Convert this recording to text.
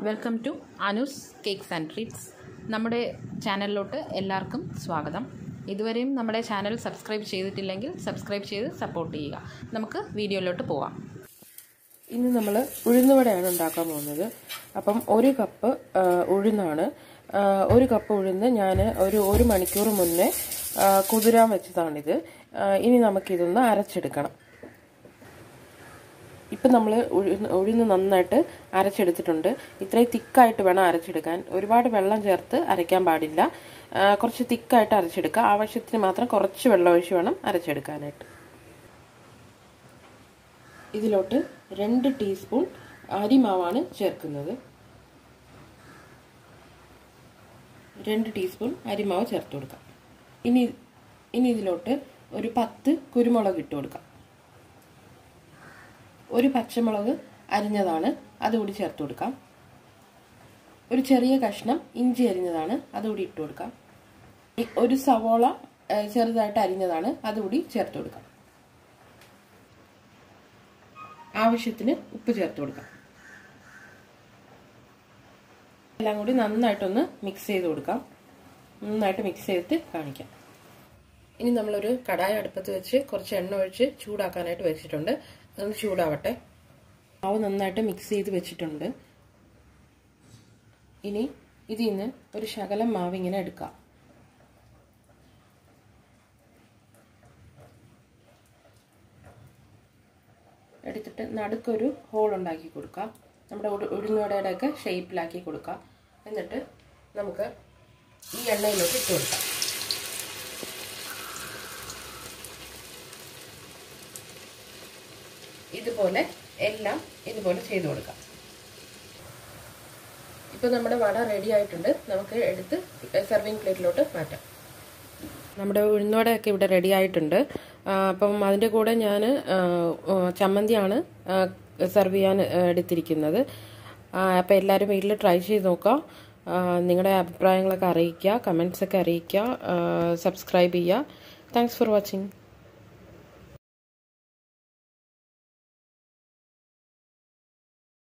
welcome to Anu's cakes and treats നമ്മുടെ ചാനലിലോട്ട് എല്ലാവർക്കും സ്വാഗതം ഇതുവരെയും നമ്മുടെ ചാനൽ സബ്സ്ക്രൈബ് ചെയ്തിട്ടില്ലെങ്കിൽ സബ്സ്ക്രൈബ് ചെയ്ത് സപ്പോർട്ട് ചെയ്യുക നമുക്ക് വീഡിയോയിലോട്ട് പോവാം ഇന്ന് നമ്മൾ ഉഴുന്നുവടയാണ് ഉണ്ടാക്കാൻ പോകുന്നത് അപ്പം ഒരു കപ്പ് ആ, ഉഴുന്നാണ് ആ, ഒരു കപ്പ് ഉഴുന്ന് ഞാൻ ഒരു ഒരു മണിക്കൂർ മുന്നേ ആ, കുതിരാൻ വെച്ചതാണിത് ആ, ഇനി നമുക്കിതൊന്ന് അരച്ചെടുക്കണം ഇപ്പം നമ്മൾ ഉഴുന്ന് ഉഴുന്ന് നന്നായിട്ട് അരച്ചെടുത്തിട്ടുണ്ട് ഇത്രയും തിക്കായിട്ട് വേണം അരച്ചെടുക്കാൻ ഒരുപാട് വെള്ളം ചേർത്ത് അരയ്ക്കാൻ പാടില്ല ആ, കുറച്ച് തിക്കായിട്ട് അരച്ചെടുക്കുക ആവശ്യത്തിന് മാത്രം കുറച്ച് വെള്ളം ഒഴിച്ച് വേണം അരച്ചെടുക്കാനായിട്ട് ഇതിലോട്ട് രണ്ട് ടീസ്പൂൺ അരിമാവാണ് ചേർക്കുന്നത് രണ്ട് ടീസ്പൂൺ അരിമാവ് ചേർത്ത് കൊടുക്കാം ഇനി ഇനി ഇതിലോട്ട് ഒരു പത്ത് കുരുമുളക് ഇട്ട് കൊടുക്കാം ഒരു പച്ചമുളക് അരിഞ്ഞതാണ് അതുകൂടി ചേർത്ത് കൊടുക്കാം ഒരു ചെറിയ കഷ്ണം ഇഞ്ചി അരിഞ്ഞതാണ് അതുകൂടി ഇട്ട് കൊടുക്കാം ഈ ഒരു സവോള ഏഹ്, ചെറുതായിട്ട് അരിഞ്ഞതാണ് അതുകൂടി ചേർത്ത് കൊടുക്കാം ആവശ്യത്തിന് ഉപ്പ് ചേർത്ത് കൊടുക്കാം എല്ലാം കൂടി നന്നായിട്ടൊന്ന് മിക്സ് ചെയ്ത് കൊടുക്കാം നന്നായിട്ട് മിക്സ് ചെയ്തിട്ട് കാണിക്കാം ഇനി നമ്മളൊരു കടായ അടുപ്പത്ത് വെച്ച് കുറച്ച് എണ്ണ ഒഴിച്ച് ചൂടാക്കാനായിട്ട് വെച്ചിട്ടുണ്ട് അതൊന്ന് ചൂടാവട്ടെ മാവ് നന്നായിട്ട് മിക്സ് ചെയ്ത് വെച്ചിട്ടുണ്ട് ഇനി ഇതിൽ നിന്ന് ഒരു ശകലം മാവ് ഇങ്ങനെ എടുക്കാം എടുത്തിട്ട് നടുക്കൊരു ഹോൾ ഉണ്ടാക്കി കൊടുക്കാം നമ്മുടെ ഉഴുന്നുവടയുടെ ഒക്കെ ഷേപ്പിലാക്കി കൊടുക്കാം എന്നിട്ട് നമുക്ക് ഈ എണ്ണയിലോട്ട് ഇട്ട് കൊടുക്കാം ഇതുപോലെ എല്ലാം ഇതുപോലെ ചെയ്തു കൊടുക്കാം ഇപ്പോൾ നമ്മുടെ വട റെഡി ആയിട്ടുണ്ട് നമുക്ക് എടുത്ത് സെർവിങ് പ്ലേറ്റിലോട്ട് മാറ്റാം നമ്മുടെ ഉഴുന്നുവടയൊക്കെ ഇവിടെ റെഡി ആയിട്ടുണ്ട് ആ, അപ്പം അതിൻ്റെ കൂടെ ഞാൻ ചമ്മന്തിയാണ് സെർവ് ചെയ്യാൻ ആ, എടുത്തിരിക്കുന്നത് അപ്പോൾ എല്ലാവരും വീട്ടിൽ ട്രൈ ചെയ്ത് നോക്കാം ആ, നിങ്ങളുടെ അഭിപ്രായങ്ങളൊക്കെ അറിയിക്കുക കമൻസൊക്കെ അറിയിക്കുക സബ്സ്ക്രൈബ് ചെയ്യുക താങ്ക്സ് ഫോർ വാച്ചിങ്